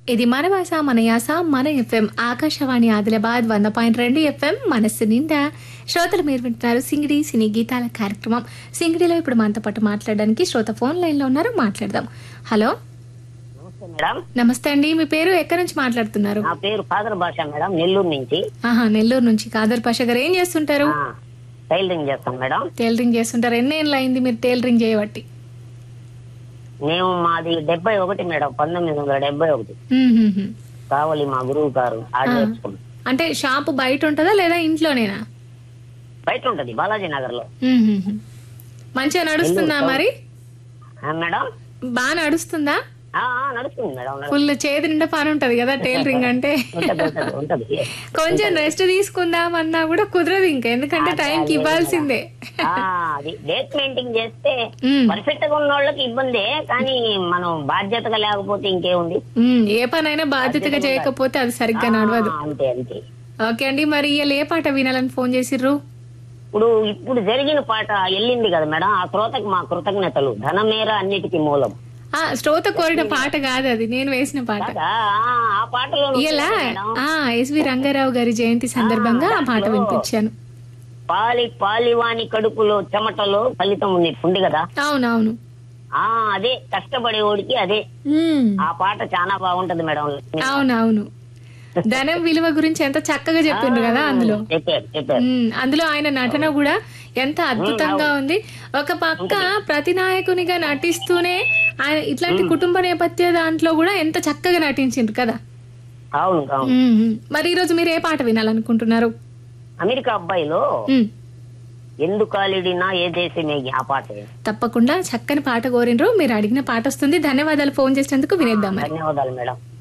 ఇది మన భాష మన యాస మన ఎఫ్ఎం ఆకాశవాణి ఆదిలాబాద్ వంద పాయింట్ రెండు ఎఫ్ఎం మనస్సు నిండా శ్రోతలు మీరు వింటున్నారు సింగిడి సినీ గీతాల కార్యక్రమం సింగిడిలో ఇప్పుడు మనతో పాటు మాట్లాడడానికి శ్రోత ఫోన్ లైన్ లో ఉన్నారు మాట్లాడదాం హలో నమస్తే మేడం నమస్తే అండి మీ పేరు ఎక్కడి నుంచి మాట్లాడుతున్నారు నా పేరు ఫాదర్ భాష మేడం నెల్లూరు నుంచి ఆహా నెల్లూరు నుంచి కాదర్ పాష గారు ఏం చేస్తుంటారు ఆ, టైలరింగ్ చేస్తాం మేడం టైలరింగ్ చేస్తుంటారు ఎన్ని ఏళ్ళు అయింది మీరు టైలరింగ్ చేయబట్టి మేము మాది డెబ్బై ఒకటి మేడం పంతొమ్మిది వందల డెబ్బై ఒకటి హ్మ్, హ్మ్, హ్మ్. కావాలి మా గురువు గారు ఆడ నేర్చుకున్నాం అంటే షాపు బయట ఉంటుందా లేదా ఇంట్లోనేనా బయట ఉంటది బాలాజీ నగర్ లో హ్మ్, హ్మ్, హ్మ్. మంచిగా నడుస్తుందా మరి మేడం బాగా నడుస్తుందా ఆ, ఆ, నడుస్తుంది మేడం నడుస్తుంది. ఫుల్ చేతి నిండా పని ఉంటది కదా టైలరింగ్ అంటే ఉంటది ఉంటది ఉంటది కొంచెం రెస్ట్ తీసుకుందాం అన్నా కూడా కుదరదు ఇంకా ఎందుకంటే టైంకి ఇవ్వాల్సిందే ఆ, అది డేట్ మెయింటైన్ చేస్తే ఉమ్, పర్ఫెక్ట్ గా ఉన్న వాళ్ళకి ఇబ్బందే కానీ మనం బాధ్యతగా లేకపోతే ఇంకేముంది ఉమ్, ఏ పనైనా బాధ్యతగా చేయకపోతే అది సరిగ్గా నడవదు ఆ, అంతే అంతే ఓకే అండి మరి ఇవాళ ఏ పాట వినాలని ఫోన్ చేసిర్రు ఇప్పుడు ఇప్పుడు జరిగిన పాట వెళ్ళింది కదా మేడం ఆ శ్రోతకు మా కృతజ్ఞతలు ధనమేర అన్నిటికీ మూలం ఆ శ్రోత కోరిన పాట కాదు అది నేను వేసిన పాట కాదా? ఆ, ఆ పాటలో ఉంది ఇలా కదా మేడం ఆ ఎస్వి రంగారావు గారి జయంతి సందర్భంగా ఆ పాట వినిపించాను పాలి పాలివాని కడుపులో చెమటలో ఫలితం ఉంది ఉంది కదా అవునవును ఆ అదే కష్టపడేవాడికి అదే ఉమ్, ఆ పాట చాలా బాగుంటది మేడం అవునవును ధనం విలువ గురించి ఎంత చక్కగా చెప్పిండ్రు కదా అందులో చెప్పారు చెప్పారు ఉమ్, అందులో ఆయన నటన కూడా ఎంత అద్భుతంగా ఉంది ఒక పక్క ప్రతి నాయకునిగా నటిస్తూనే ఆయన ఇట్లాంటి కుటుంబ నేపథ్య దాంట్లో కూడా ఎంత చక్కగా నటించిండ్రు కదా అవును అవును ఉమ్, ఉమ్. మరి ఈ రోజు మీరు ఏ పాట వినాలనుకుంటున్నారు అమెరికా అబ్బాయిలో ఉమ్, ఎందు కాలిడినా ఏ దేశమేగి ఆ పాట తప్పకుండా చక్కని పాట కోరిండ్రు మీరు అడిగిన పాట వస్తుంది ధన్యవాదాలు ఫోన్ చేసినందుకు వినేద్దాం మరి ధన్యవాదాలు మేడం